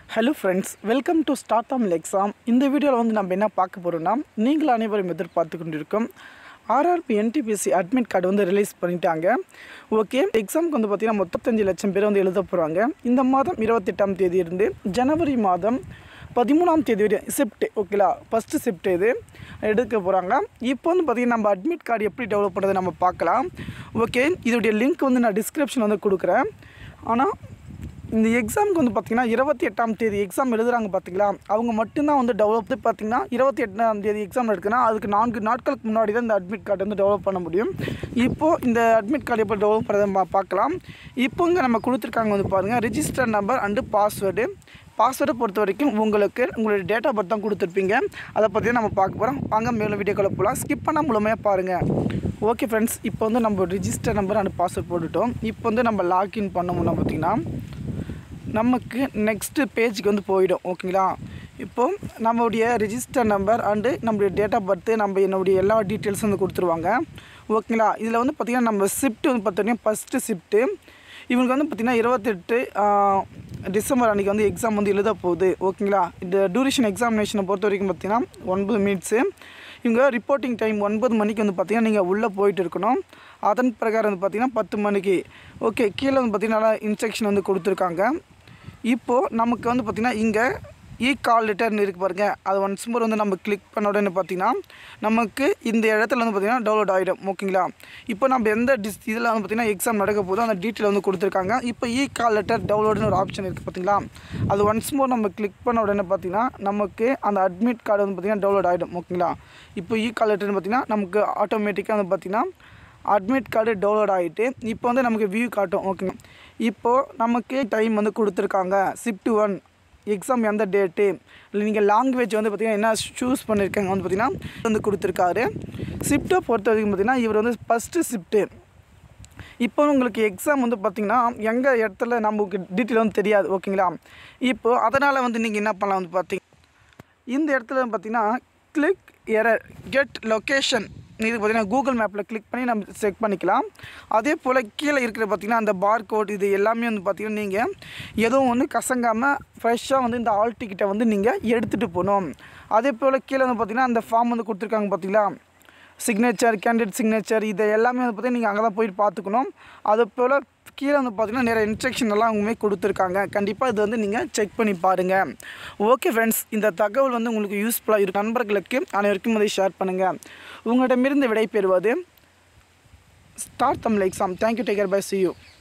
hello friends welcome to start Tamil exam இந்த வீடியோவில் வந்து நம்ம என்ன பார்க்க போகிறோம்னா நீங்கள் அனைவரும் எதிர்பார்த்து கொண்டிருக்கும் ஆர்ஆர்பி என்டிபிசி அட்மிட் கார்டு வந்து ரிலீஸ் பண்ணிட்டாங்க ஓகே எக்ஸாமுக்கு வந்து பார்த்திங்கன்னா முப்பத்தஞ்சு லட்சம் பேர் வந்து எழுத போகிறாங்க இந்த மாதம் இருபத்தெட்டாம் தேதி இருந்து ஜனவரி மாதம் பதிமூணாம் தேதி வரை ஷிஃப்ட் ஓகேலா ஃபஸ்ட்டு ஷிஃப்ட் இது எடுக்க போகிறாங்க இப்போ வந்து பார்த்திங்கன்னா நம்ம அட்மிட் கார்டு எப்படி டெவலப் பண்ணுறது நம்ம பார்க்கலாம் ஓகே இதோடைய லிங்க் வந்து நான் டிஸ்கிரிப்ஷன் வந்து கொடுக்குறேன் ஆனால் இந்த எக்ஸாமுக்கு வந்து பார்த்திங்கன்னா இருபத்தி எட்டாம் தேதி எக்ஸாம் எழுதுறாங்க பார்த்தீங்களா அவங்க மட்டும்தான் வந்து டெவலப் பார்த்திங்கன்னா இருபத்தி எட்டாம் தேதி எக்ஸாம் எடுக்குன்னா அதுக்கு நான்கு நாட்களுக்கு முன்னாடி தான் இந்த அட்மிட் கார்டு வந்து டெவலப் பண்ண முடியும் இப்போது இந்த அட்மிட் கார்டு எப்படி டெவலப் பண்ணுறதை பா- பார்க்கலாம் இப்போ இங்கே நம்ம கொடுத்துருக்காங்க வந்து பாருங்கள் ரிஜிஸ்டர் நம்பர் அண்டு பாஸ்வேர்டு பாஸ்வேர்டை பொறுத்த வரைக்கும் உங்களுக்கு உங்களுடைய டேட் ஆஃப் பர்த் தான் கொடுத்துருப்பீங்க அதை பற்றி தான் நம்ம பார்க்க போகிறோம் வாங்க மேலும் வீடியோக்குள்ள போகலாம் ஸ்கிப் பண்ணால் முழுமையாக பாருங்கள் ஓகே ஃப்ரெண்ட்ஸ் இப்போ வந்து நம்ம ரிஜிஸ்டர் நம்பர் அண்ட் பாஸ்வேர்ட் போட்டுட்டோம் இப்போ வந்து நம்ம லாக்இன் பண்ணோம்னா பார்த்திங்கன்னா நமக்கு நெக்ஸ்ட்டு பேஜுக்கு வந்து போயிடும் ஓகேங்களா இப்போ நம்மளுடைய ரிஜிஸ்டர் நம்பர் அண்டு நம்மளுடைய டேட் ஆஃப் பர்த்து நம்ம என்னுடைய எல்லா டீட்டெயில்ஸும் வந்து கொடுத்துருவாங்க ஓகேங்களா இதில் வந்து பார்த்திங்கன்னா நம்ம ஷிஃப்ட் வந்து பார்த்தீங்கன்னா ஃபஸ்ட்டு ஷிஃப்ட்டு இவங்களுக்கு வந்து பார்த்திங்கன்னா இருபத்தெட்டு டிசம்பர் அன்றைக்கி வந்து எக்ஸாம் வந்து எழுத போகுது ஓகேங்களா இந்த டூரேஷன் எக்ஸாமினேஷனை பொறுத்த வரைக்கும் பார்த்திங்கன்னா ஒன்பது மினிட்ஸு இவங்க ரிப்போர்ட்டிங் டைம் ஒன்பது மணிக்கு வந்து பார்த்திங்கன்னா நீங்கள் உள்ளே போயிட்டு இருக்கணும் அதன் பிரகாரம் வந்து பார்த்திங்கன்னா பத்து மணிக்கு ஓகே கீழே வந்து பார்த்திங்கன்னா இன்ஸ்ட்ரக்ஷன் வந்து கொடுத்துருக்காங்க இப்போது நமக்கு வந்து பார்த்திங்கன்னா இங்கே இ கால் லெட்டர்னு இருக்கு பாருங்க அது ஒன்ஸ் மோர் வந்து நம்ம கிளிக் பண்ண உடனே பார்த்திங்கன்னா நமக்கு இந்த இடத்துல வந்து பார்த்திங்கன்னா டவுன்லோட் ஆகிடும் ஓகேங்களா இப்போ நம்ம எந்த டிஸ் இதில் வந்து பார்த்திங்கன்னா எக்ஸாம் நடக்க போதோ அந்த டீட்டெயில் வந்து கொடுத்துருக்காங்க இப்போ இ கால் லெட்டர் டவுன்லோடுன்னு ஒரு ஆப்ஷன் இருக்குது பார்த்தீங்களா அது ஒன்ஸ் மோர் நம்ம கிளிக் பண்ண உடனே பார்த்திங்கன்னா நமக்கு அந்த அட்மிட் கார்டு வந்து பார்த்திங்கன்னா டவுன்லோட் ஆகிடும் ஓகேங்களா இப்போ இ கால் லெட்டர்னு பார்த்திங்கன்னா நமக்கு ஆட்டோமேட்டிக்காக வந்து பார்த்திங்கன்னா அட்மிட் கார்டு டவுன்லோட் ஆகிட்டு இப்போ வந்து நமக்கு வியூ காட்டும் ஓகேங்க இப்போது நமக்கு டைம் வந்து கொடுத்துருக்காங்க ஷிஃப்ட் ஒன் எக்ஸாம் எந்த டேட்டு இல்லை நீங்கள் லாங்குவேஜ் வந்து பார்த்திங்கன்னா என்ன சூஸ் பண்ணியிருக்காங்க வந்து பார்த்திங்கன்னா வந்து கொடுத்துருக்காரு ஷிஃப்ட்டை பொறுத்த வரைக்கும் பார்த்திங்கன்னா இவர் வந்து ஃபஸ்ட்டு ஷிஃப்ட்டு இப்போ உங்களுக்கு எக்ஸாம் வந்து பார்த்திங்கன்னா எங்கே இடத்துல நமக்கு டீட்டெயில் வந்து தெரியாது ஓகேங்களா இப்போது அதனால் வந்து நீங்கள் என்ன பண்ணலாம் வந்து பார்த்தீங்க இந்த இடத்துல பார்த்தீங்கன்னா கிளிக் எரர் கெட் லொக்கேஷன் இது பார்த்தீங்கன்னா கூகுள் மேப்பில் கிளிக் பண்ணி நம்ம செக் பண்ணிக்கலாம் அதே போல் கீழே இருக்கிற பார்த்தீங்கன்னா அந்த பார் கோட் இது எல்லாமே வந்து பார்த்தீங்கன்னா நீங்கள் எதுவும் வந்து கசங்காமல் ஃப்ரெஷ்ஷாக வந்து இந்த ஆல் டிக்கெட்டை வந்து நீங்கள் எடுத்துகிட்டு போகணும் அதே போல் கீழே வந்து பார்த்தீங்கன்னா அந்த ஃபார்ம் வந்து கொடுத்துருக்காங்க பார்த்தீங்களா சிக்னேச்சர் கேண்டிடேட் சிக்னேச்சர் இதை எல்லாமே வந்து பார்த்தீங்கன்னா நீங்கள் அங்கே தான் போயிட்டு பார்த்துக்கணும் அது போல் கீழே வந்து பார்த்தீங்கன்னா நிறைய இன்ஸ்ட்ரக்ஷன் எல்லாம் அவங்களுமே கொடுத்துருக்காங்க கண்டிப்பாக இது வந்து நீங்கள் செக் பண்ணி பாருங்கள் ஓகே ஃப்ரெண்ட்ஸ் இந்த தகவல் வந்து உங்களுக்கு யூஸ்ஃபுல்லாக இருக்கும் நண்பர்களுக்கு அனைவருக்கும் அதை ஷேர் பண்ணுங்கள் உங்களிடமிருந்து விடை பெறுவது start Tamil exam thank you take care bye see you